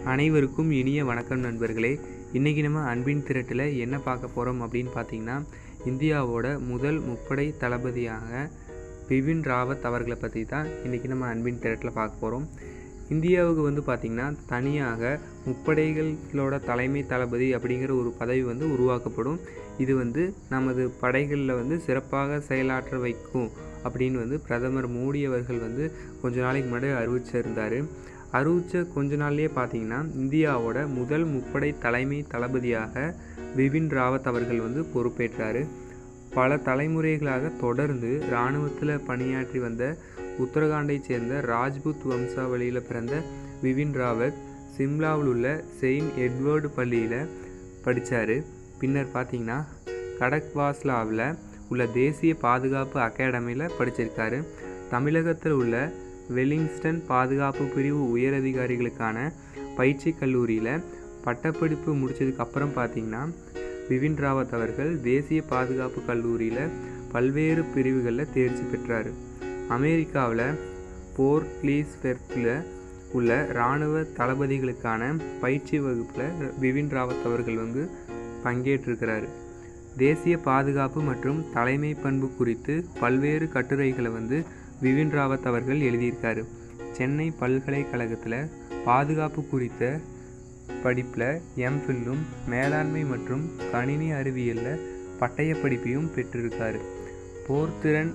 அனைவருக்கும் இனிய வணக்கம் நண்பர்களே இன்றைக்கி நம்ம அன்பின் திரட்டில் என்ன பார்க்க போகிறோம் அப்படின்னு பார்த்தீங்கன்னா இந்தியாவோட முதல் முப்படை தளபதியாக பிபின் ராவத் அவர்களை பற்றி தான் இன்றைக்கி நம்ம அன்பின் திரட்டில் பார்க்க போகிறோம் இந்தியாவுக்கு வந்து பார்த்திங்கன்னா தனியாக முப்படைகளோட தலைமை தளபதி அப்படிங்கிற ஒரு பதவி வந்து உருவாக்கப்படும் இது வந்து நமது படைகளில் வந்து சிறப்பாக செயலாற்ற வைக்கும் அப்படின்னு வந்து பிரதமர் மோடி அவர்கள் வந்து கொஞ்ச நாளைக்கு முன்னாடி அறிவிச்சிருந்தார் அறிவித்த கொஞ்ச நாள்லேயே பார்த்தீங்கன்னா இந்தியாவோட முதல் முப்படை தலைமை தளபதியாக பிபின் ராவத் அவர்கள் வந்து பொறுப்பேற்றார் பல தலைமுறைகளாக தொடர்ந்து இராணுவத்தில் பணியாற்றி வந்த உத்தரகாண்டைச் சேர்ந்த ராஜ்புத் வம்சாவளியில் பிறந்த பிபின் ராவத் சிம்லாவில் உள்ள செயின்ட் எட்வர்டு பள்ளியில் படித்தார் பின்னர் பார்த்தீங்கன்னா கடக்வாஸ்லாவில் உள்ள தேசிய பாதுகாப்பு அகாடமியில் படிச்சிருக்காரு தமிழகத்தில் உள்ள வெலிங்ஸ்டன் பாதுகாப்பு பிரிவு உயரதிகாரிகளுக்கான பயிற்சி கல்லூரியில் பட்டப்படிப்பு முடித்ததுக்கு அப்புறம் பார்த்தீங்கன்னா பிபின் ராவத் அவர்கள் தேசிய பாதுகாப்பு கல்லூரியில் பல்வேறு பிரிவுகளில் தேர்ச்சி பெற்றார் அமெரிக்காவில் போர்ட் லீஸ்பெர்க்கில் உள்ள இராணுவ தளபதிகளுக்கான பயிற்சி வகுப்பில் பிபின் ராவத் அவர்கள் வந்து பங்கேற்றிருக்கிறார் தேசிய பாதுகாப்பு மற்றும் தலைமை பண்பு குறித்து பல்வேறு கட்டுரைகளை வந்து பிபின் ராவத் அவர்கள் எழுதியிருக்காரு சென்னை பல்கலைக்கழகத்தில் பாதுகாப்பு குறித்த படிப்பில் எம்ஃபில்லும் மேலாண்மை மற்றும் கணினி அறிவியலில் பட்டய படிப்பையும் பெற்றிருக்காரு போர்த்திறன்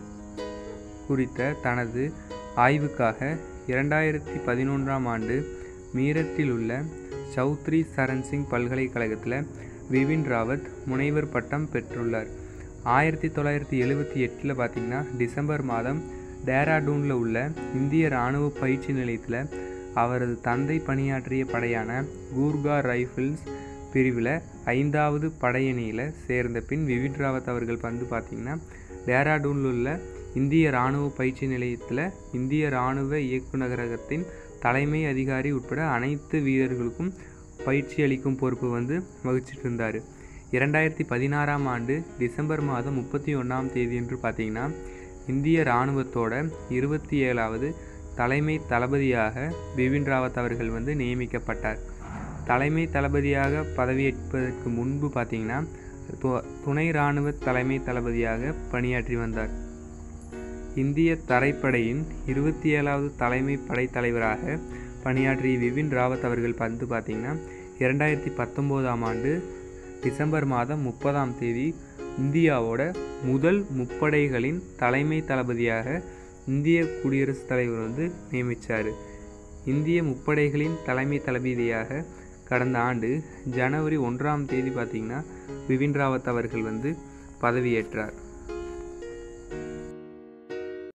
குறித்த தனது ஆய்வுக்காக இரண்டாயிரத்தி பதினொன்றாம் ஆண்டு மீரட்டில் உள்ள சௌத்ரி சரண் சிங் பல்கலைக்கழகத்தில் பிபின் ராவத் முனைவர் பட்டம் பெற்றுள்ளார் ஆயிரத்தி தொள்ளாயிரத்தி எழுபத்தி எட்டில் பார்த்திங்கன்னா டிசம்பர் மாதம் டேராடூனில் உள்ள இந்திய இராணுவ பயிற்சி நிலையத்தில் அவரது தந்தை பணியாற்றிய படையான கூர்கா ரைஃபிள்ஸ் பிரிவில் ஐந்தாவது படையணியில் சேர்ந்த பின் விபின் ராவத் அவர்கள் வந்து பார்த்திங்கன்னா டேராடூனில் உள்ள இந்திய இராணுவ பயிற்சி நிலையத்தில் இந்திய இராணுவ இயக்குநரகத்தின் தலைமை அதிகாரி உட்பட அனைத்து வீரர்களுக்கும் பயிற்சி அளிக்கும் பொறுப்பு வந்து வகிச்சிட்டு இருந்தார் இரண்டாயிரத்தி பதினாறாம் ஆண்டு டிசம்பர் மாதம் முப்பத்தி ஒன்றாம் தேதியன்று பார்த்தீங்கன்னா இந்திய இராணுவத்தோட இருபத்தி ஏழாவது தலைமை தளபதியாக பிபின் ராவத் அவர்கள் வந்து நியமிக்கப்பட்டார் தலைமை தளபதியாக பதவியேற்பதற்கு முன்பு பார்த்தீங்கன்னா துணை இராணுவ தலைமை தளபதியாக பணியாற்றி வந்தார் இந்திய தரைப்படையின் இருபத்தி ஏழாவது தலைமை படைத்தலைவராக பணியாற்றிய விபின் ராவத் அவர்கள் வந்து பார்த்திங்கன்னா இரண்டாயிரத்தி பத்தொம்போதாம் ஆண்டு டிசம்பர் மாதம் முப்பதாம் தேதி இந்தியாவோட முதல் முப்படைகளின் தலைமை தளபதியாக இந்திய குடியரசுத் தலைவர் வந்து நியமித்தார் இந்திய முப்படைகளின் தலைமை தளபதியாக கடந்த ஆண்டு ஜனவரி ஒன்றாம் தேதி பார்த்திங்கன்னா பிபின் ராவத் அவர்கள் வந்து பதவியேற்றார்